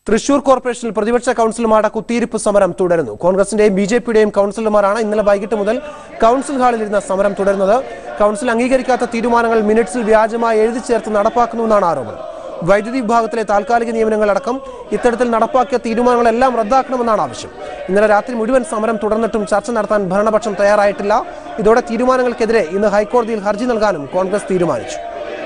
തൃശൂർ കോർപ്പറേഷനിൽ പ്രതിപക്ഷ കൗൺസിലർമാരുടെ കുത്തിയിരിപ്പ് സമരം തുടരുന്നു കോൺഗ്രസിന്റെയും ബി ജെ പിയുടെയും കൗൺസിലർമാരാണ് ഇന്നലെ വൈകിട്ട് മുതൽ കൗൺസിൽ ഹാളിലിരുന്ന സമരം തുടരുന്നത് കൗൺസിൽ അംഗീകരിക്കാത്ത തീരുമാനങ്ങൾ മിനിറ്റ്സിൽ വ്യാജമായി എഴുതി ചേർത്ത് നടപ്പാക്കുന്നുവെന്നാണ് ആരോപണം വൈദ്യുതി വിഭാഗത്തിലെ താൽക്കാലിക നിയമനങ്ങളടക്കം ഇത്തരത്തിൽ നടപ്പാക്കിയ തീരുമാനങ്ങളെല്ലാം റദ്ദാക്കണമെന്നാണ് ആവശ്യം ഇന്നലെ രാത്രി മുഴുവൻ സമരം തുടർന്നിട്ടും ചർച്ച നടത്താൻ ഭരണപക്ഷം തയ്യാറായിട്ടില്ല ഇതോടെ തീരുമാനങ്ങൾക്കെതിരെ ഇന്ന് ഹൈക്കോടതിയിൽ ഹർജി നൽകാനും കോൺഗ്രസ് തീരുമാനിച്ചു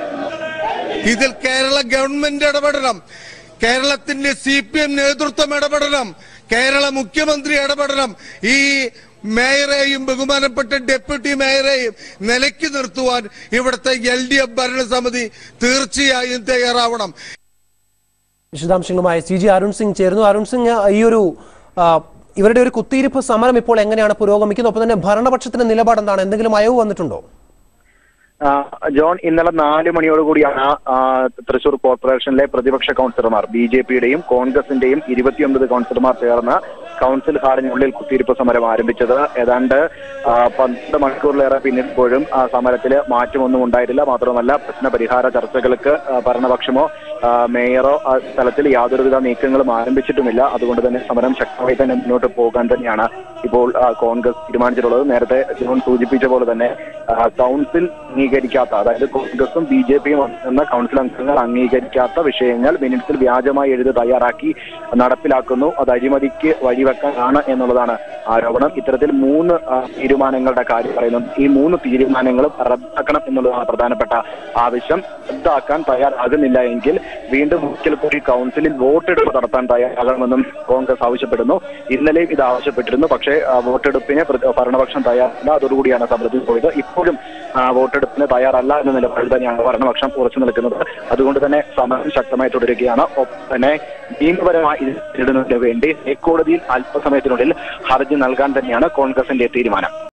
ഇതിൽ കേരള ഗവൺമെന്റ് ഇടപെടണം കേരളത്തിന്റെ സി പി എം നേതൃത്വം ഇടപെടണം കേരള മുഖ്യമന്ത്രി ഇടപെടണം ഈ മേയറെയും ബഹുമാനപ്പെട്ട ഡെപ്യൂട്ടി മേയറെയും നിലയ്ക്ക് നിർത്തുവാൻ ഇവിടുത്തെ എൽ ഡി എഫ് ഭരണസമിതി തീർച്ചയായും തയ്യാറാവണം വിശദാംശങ്ങളുമായി സി ജി അരുൺ സിംഗ് ചേർന്നു അരുൺ സിംഗ് ഈ ഒരു ആ, ഇവരുടെ ഒരു കുത്തിയിരിപ്പ് സമരം ഇപ്പോൾ എങ്ങനെയാണ് പുരോഗമിക്കുന്നത് ഒപ്പം തന്നെ ഭരണപക്ഷത്തിന്റെ നിലപാട് എന്താണ് എന്തെങ്കിലും അയവ് വന്നിട്ടുണ്ടോ ആ, ജോൺ ഇന്നലെ നാല് മണിയോടുകൂടിയാണ് ആ, തൃശൂർ കോർപ്പറേഷനിലെ പ്രതിപക്ഷ കൗൺസിലർമാർ ബി ജെ പിയുടെയും കോൺഗ്രസിന്റെയും ഇരുപത്തിയൊമ്പത് കൗൺസിലർമാർ ചേർന്ന് കൗൺസിൽ ഹാളിനുള്ളിൽ കുത്തിയിരിപ്പ് സമരം ആരംഭിച്ചത് ഏതാണ്ട് ആ, പന്ത്രണ്ട് മണിക്കൂറിലേറെ പിന്നിട്ടപ്പോഴും ആ സമരത്തിൽ മാറ്റമൊന്നും ഉണ്ടായിട്ടില്ല മാത്രമല്ല പ്രശ്ന പരിഹാര ചർച്ചകൾക്ക് ആ, ഭരണപക്ഷമോ ആ, മേയറോ ആ സ്ഥലത്തിൽ യാതൊരുവിധ നീക്കങ്ങളും ആരംഭിച്ചിട്ടുമില്ല അതുകൊണ്ട് തന്നെ സമരം ശക്തമായി തന്നെ മുന്നോട്ട് പോകാൻ തന്നെയാണ് ഇപ്പോൾ ആ, കോൺഗ്രസ് തീരുമാനിച്ചിട്ടുള്ളത് നേരത്തെ ജോൺ സൂചിപ്പിച്ച പോലെ തന്നെ ആ, കൗൺസിൽ അംഗീകരിക്കാത്ത അതായത് കോൺഗ്രസും ബി ജെ പിയും എന്ന കൗൺസിൽ അംഗങ്ങൾ അംഗീകരിക്കാത്ത വിഷയങ്ങൾ മിനിറ്റ്സിൽ വ്യാജമായി എഴുതി തയ്യാറാക്കി നടപ്പിലാക്കുന്നു അത് അഴിമതിക്ക് വഴിവെക്കാനാണ് എന്നുള്ളതാണ് ആരോപണം ഇത്തരത്തിൽ മൂന്ന് ആ, തീരുമാനങ്ങളുടെ കാര്യം പറയുന്നു ഈ മൂന്ന് തീരുമാനങ്ങളും റദ്ദാക്കണം എന്നുള്ളതാണ് പ്രധാനപ്പെട്ട ആവശ്യം റദ്ദാക്കാൻ തയ്യാറാകുന്നില്ല എങ്കിൽ വീണ്ടും ഒരിക്കൽ കൂടി കൗൺസിലിൽ വോട്ടെടുപ്പ് നടത്താൻ തയ്യാറാകണമെന്നും കോൺഗ്രസ് ആവശ്യപ്പെടുന്നു ഇന്നലെയും ഇത് ആവശ്യപ്പെട്ടിരുന്നു പക്ഷേ ആ, വോട്ടെടുപ്പിന് പ്ര- ഭരണപക്ഷം തയ്യാറല്ല അതോടുകൂടിയാണ് സമരത്തിൽ പോയത് ഇപ്പോഴും ആ, വോട്ടെടുപ്പിന് തയ്യാറല്ല എന്ന നിലപാടിൽ തന്നെയാണ് ഭരണപക്ഷം ഉറച്ചു നിൽക്കുന്നത് അതുകൊണ്ട് തന്നെ സമരം ശക്തമായി തുടരുകയാണ് ഒപ്പം തന്നെ നിയമപരമായി ഇത് നേരിടുന്നതിന് വേണ്ടി ഹൈക്കോടതിയിൽ അല്പസമയത്തിനുള്ളിൽ ഹർജി നൽകാൻ തന്നെയാണ് കോൺഗ്രസിന്റെ തീരുമാനം